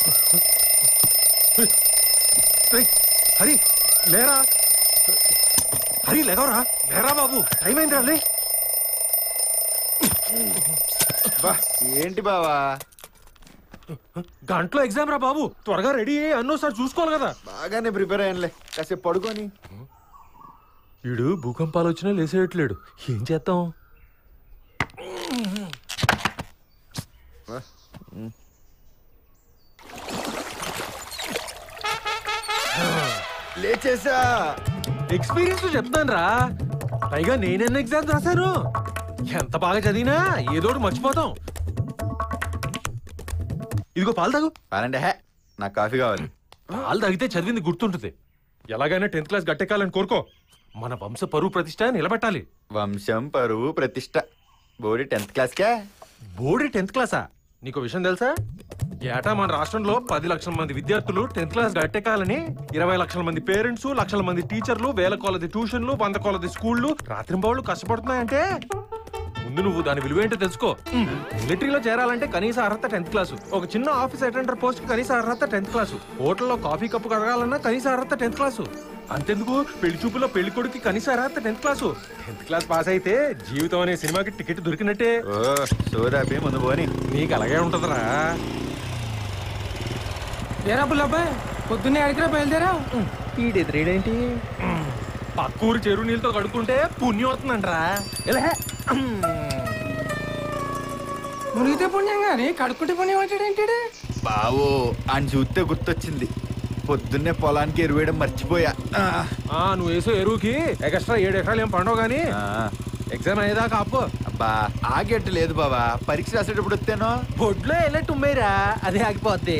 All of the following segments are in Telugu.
రేయ్, హరి లేరా హరి లేవరా లేరా బాబు టైం అయిందిరా లే బా ఏంటి బావా గంటలో ఎగ్జామ్ రా బాబు త్వరగా రెడీ అయ్యి అన్నోసారి చూసుకోవాలి కదా బాగానే ప్రిపేర్ అయ్యానులే కాసేపు పడుకొని వీడు భూకంపాలు వచ్చినా లేసేయట్లేడు ఏం చేద్దాం లేచేసా ఎక్స్పీరియన్స్ చెప్తాను రా పైగా నేనెన్న ఎగ్జామ్స్ రాశాను ఎంత బాగా చదివినా ఏదోటి మర్చిపోతాం ఇదిగో పాలు తాగు అలాంటి హే నాకు కాఫీ కావాలి పాలు తాగితే చదివింది గుర్తుంటుంది ఎలాగైనా టెన్త్ క్లాస్ గట్టెక్కాలని కోరుకో మన వంశ పరువు ప్రతిష్ట నిలబెట్టాలి వంశం పరువు ప్రతిష్ట బోడి టెన్త్ క్లాస్కే బోర్డు టెన్త్ క్లాసా నీకు విషయం తెలుసా ఏటా మన రాష్ట్రంలో పది లక్షల మంది విద్యార్థులు టెన్త్ క్లాస్ గట్టెక్కాలని ఇరవై లక్షల మంది పేరెంట్స్ లక్షల మంది టీచర్లు వేల కొలది ట్యూషన్లు వంద కొలది స్కూళ్ళు రాత్రింబావులు కష్టపడుతున్నాయంటే ముందు నువ్వు దాని విలువ ఏంటో తెలుసుకో మిలిటరీలో చేరాలంటే కనీస అర్హత టెన్త్ క్లాసు ఒక చిన్న ఆఫీస్ అటెండర్ పోస్ట్ కనీస అర్హత టెన్త్ క్లాసు హోటల్లో కాఫీ కప్పు కడగాలన్నా కనీస అర్హత టెన్త్ క్లాసు అంతెందుకు పెళ్లి చూపులో పెళ్లి కొడుకు కనీస అర్హత tenth class tenth class pass అయితే జీవితం అనే సినిమాకి టికెట్ దొరికినట్టే ఓ సోదాపి ముందు పోని నీకు అలాగే ఉంటదిరా ఏరా బుల్లబ్బాయ్ పొద్దున్నే అడిగిరా బయలుదేరా ఏంటి పక్కూరు చెరువు నీళ్ళతో కడుక్కుంటే పుణ్యం అవుతుందంటరా ఎలా మునిగితే పుణ్యం కానీ కడుక్కుంటే పుణ్యం అంటాడేంటి బావో అని చూస్తే గుర్తొచ్చింది పొద్దున్నే పొలానికి ఎరువేయడం మర్చిపోయా ఆ, ఆ నువ్వు వేసే ఎరువుకి ఎక్స్ట్రా ఏడు ఎకరాలు ఏం పండవు కానీ ఆ, ఎగ్జామ్ అయ్యేదాకా అప్పు అబ్బా ఆగేట్టు లేదు బావా పరీక్ష రాసేటప్పుడు వస్తేనో బొడ్లో వెళ్ళట్టు ఉమ్మేరా అదే ఆగిపోద్ది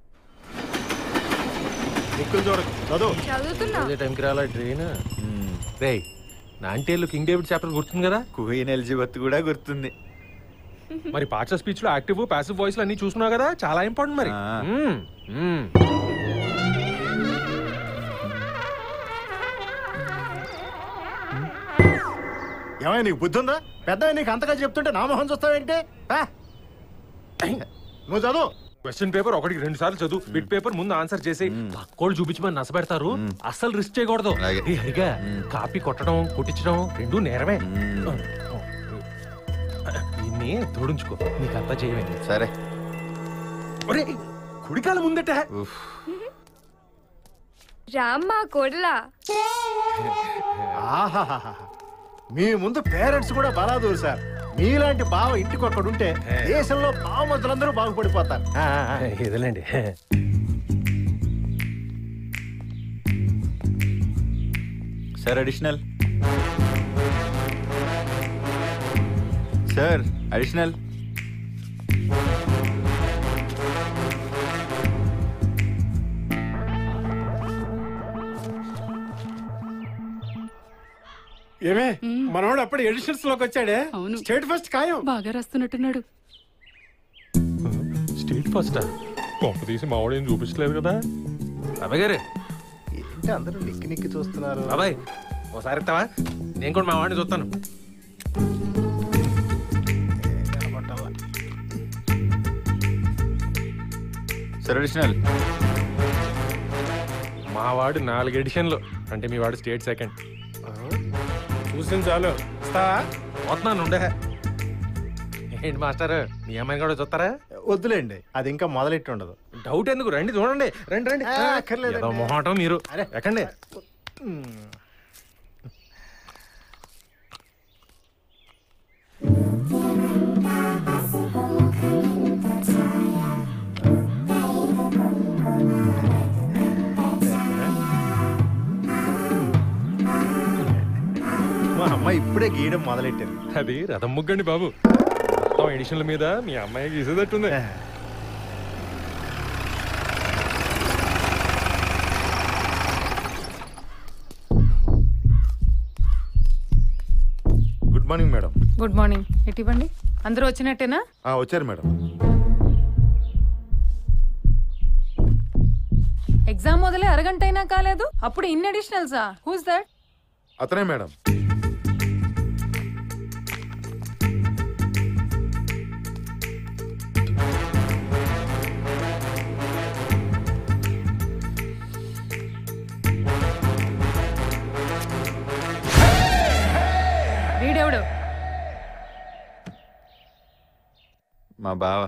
దిక్కులు చూడకు చదువు చదువుతున్నా అదే టైంకి రాలా ట్రైన్ ఉమ్, రే నాంటేళ్ళు కింగ్ డేవిడ్ చాప్టర్ గుర్తుంది కదా క్వీన్ ఎలిజబెత్ కూడా గుర్తుంది మరి పార్ట్స్ స్పీచ్ లో యాక్టివ్ పాసివ్ వాయిస్ అన్ని చూసుకున్నావు కదా చాలా ఇంపార్టెంట్ మరి ఆ. మ్మ్. మ్మ్. ఏమైనా నీకు బుద్ధి ఉందా పెద్ద నీకు అంతగా చెప్తుంటే నా మొహం చూస్తావేంటి ఆ? నువ్వు చదువు క్వశ్చన్ పేపర్ ఒకటికి రెండు సార్లు చదువు బిట్ పేపర్ ముందు ఆన్సర్ చేసి పక్కోళ్ళు చూపించమని నసపెడతారు అస్సలు రిస్క్ చేయకూడదు అలాగే. ఏ హరిగా కాపీ కొట్టడం కొట్టించడం రెండు నేరమే మ్మ్. దీన్ని తోడించుకో నీకు అంతా చేయమే సరే ఒరే కుడికాల ముందట ఉఫ్. రామ్మా కోడలా ఆహాహాహా. మీ ముందు పేరెంట్స్ కూడా బలాదూరు సార్ మీలాంటి బావ ఇంటికి ఒక్కడుంటే దేశంలో బావమతులందరూ బాగుపడిపోతారు ఆ, ఆ, ఆ. ఇదిలేండి సార్ అడిషనల్ సార్ అడిషనల్ ఏమే మనోడు అప్పుడు ఎడిషన్స్ లోకి వచ్చాడే అవును. స్టేట్ ఫస్ట్ ఖాయం బాగా రాస్తున్నట్టున్నాడు స్టేట్ ఫస్ట్ కొంప తీసి మావాడు ఏం చూపించలేదు కదా అబ్బాయి గారు ఏంటి అందరూ నిక్కి నిక్కి చూస్తున్నారు బాబాయ్ ఒకసారి ఇస్తావా నేను కూడా మా వాడిని చూస్తాను సార్ అడిషనల్ మా వాడు నాలుగు ఎడిషన్లు అంటే మీ వాడు స్టేట్ సెకండ్ చూసింది చాలు ఇస్తావా పోతున్నాను ఉండే ఏంటి మాస్టర్ మీ అమ్మాయిని కూడా చూస్తారా వద్దులేండి అది ఇంకా మొదలెట్టి ఉండదు డౌట్ ఎందుకు రండి చూడండి రండి రండి ఆ, అక్కర్లేదండి. ఏదో మొహాటం మీరు అరే. ఎక్కండి మా అమ్మ ఇప్పుడే గీయడం మొదలెట్టారు అది రథం ముగ్గండి బాబు మొత్తం ఎడిషన్ల మీద మీ అమ్మాయి గీసేటట్టుంది good morning madam good morning ఎటు ఇవ్వండి అందరూ వచ్చినట్టేనా ఆ, వచ్చారు మేడం ఎగ్జామ్ మొదలై అరగంట అయినా కాలేదు అప్పుడు ఇన్ అడిషనల్సా హూస్ దట్ అతనే మేడం మా బావ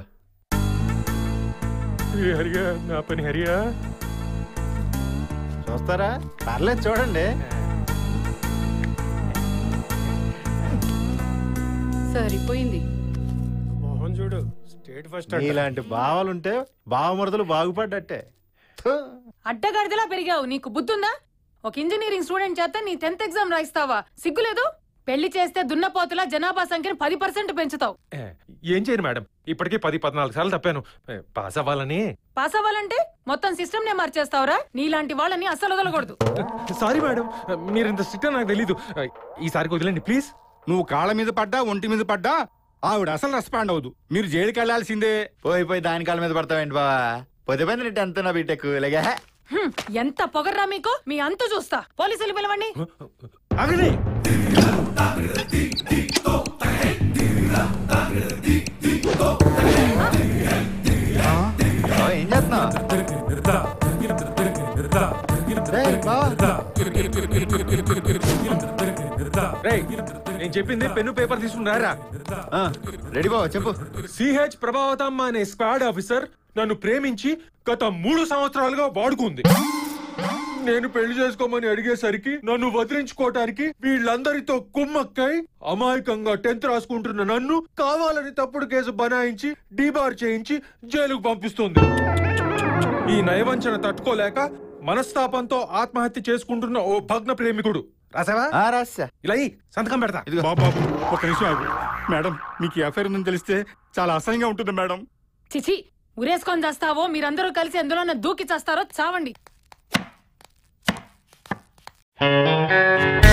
ఏ హరియా నా పని హరియా చూస్తారా పర్లేదు చూడండి సరిపోయింది మోహన్ చూడు స్టేట్ ఫస్ట్ ఇలాంటి బావలుంటే బావమరదలు బాగుపడ్డట్టే థు. అడ్డగాడిదలా పెరిగావు నీకు బుద్ధుందా ఒక ఇంజనీరింగ్ స్టూడెంట్ చేత నీ టెన్త్ ఎగ్జామ్ రాయిస్తావా సిగ్గులేదు పెళ్లి చేస్తే దున్నపోతులా జనాభా సంఖ్యను పది పర్సెంట్ పెంచుతావు ఏ, ఏం చేయను మేడం ఇప్పటికే పది పద్నాలుగు సార్లు తప్పాను ఏ, పాస్ అవ్వాలని పాస్ అవ్వాలంటే మొత్తం సిస్టమ్ నే మార్చేస్తావురా నీలాంటి వాళ్ళని అస్సలు వదలకూడదు సారీ మేడం మీరు ఇంత స్ట్రిక్ట్ నాకు తెలీదు ఈసారికి వదిలేండి ప్లీజ్ నువ్వు కాళ్ళ మీద పడ్డా ఒంటి మీద పడ్డా ఆవిడ అసలు రెస్పాండ్ అవ్వదు మీరు జైలుకి వెళ్లాల్సిందే పోయి పోయి దాని కాళ్ళ మీద పడతావేంటి బావా పొద్దు పది టెన్త్ నా బీటెక్ ఇలాగే హ్మ్, ఎంత పొగర్రా మీకు మీ అంతు చూస్తా పోలీసులు పిలవండి ఆగండి బావ, ఏం చేస్తున్నావు రేయ్, బావ. రేయ్ నేను చెప్పింది పెన్ను పేపర్ తీసుకున్నారా ఆ, రెడీ బావ చెప్పు సిహెచ్ ప్రభావతమ్మ అనే స్క్వాడ్ ఆఫీసర్ నన్ను ప్రేమించి గత మూడు సంవత్సరాలుగా వాడుకుంది నేను పెళ్లి చేసుకోమని అడిగేసరికి నన్ను వదిలించుకోవటానికి వీళ్ళందరితో కుమ్మక్కై అమాయకంగా టెన్త్ రాసుకుంటున్న నన్ను కావాలని తప్పుడు కేసు బనాయించి డీబార్ చేయించి జైలుకు పంపిస్తుంది ఈ నయవంచన తట్టుకోలేక మనస్తాపంతో ఆత్మహత్య చేసుకుంటున్న ఓ భగ్న ప్రేమికుడు రాసావా ఆ రాసా ఇలా ఇయ్యి, సంతకం పెడతా ఇదిగో బాబు బాబు ఒక నిమిషం ఆగు మేడం మీకు ఈ అఫైర్ ఉందని తెలిస్తే చాలా అసహ్యంగా ఉంటుంది మేడం చిచి ఉరేసుకొని చేస్తావో మీరందరూ కలిసి ఎందులోనే దూకి చేస్తారో చావండి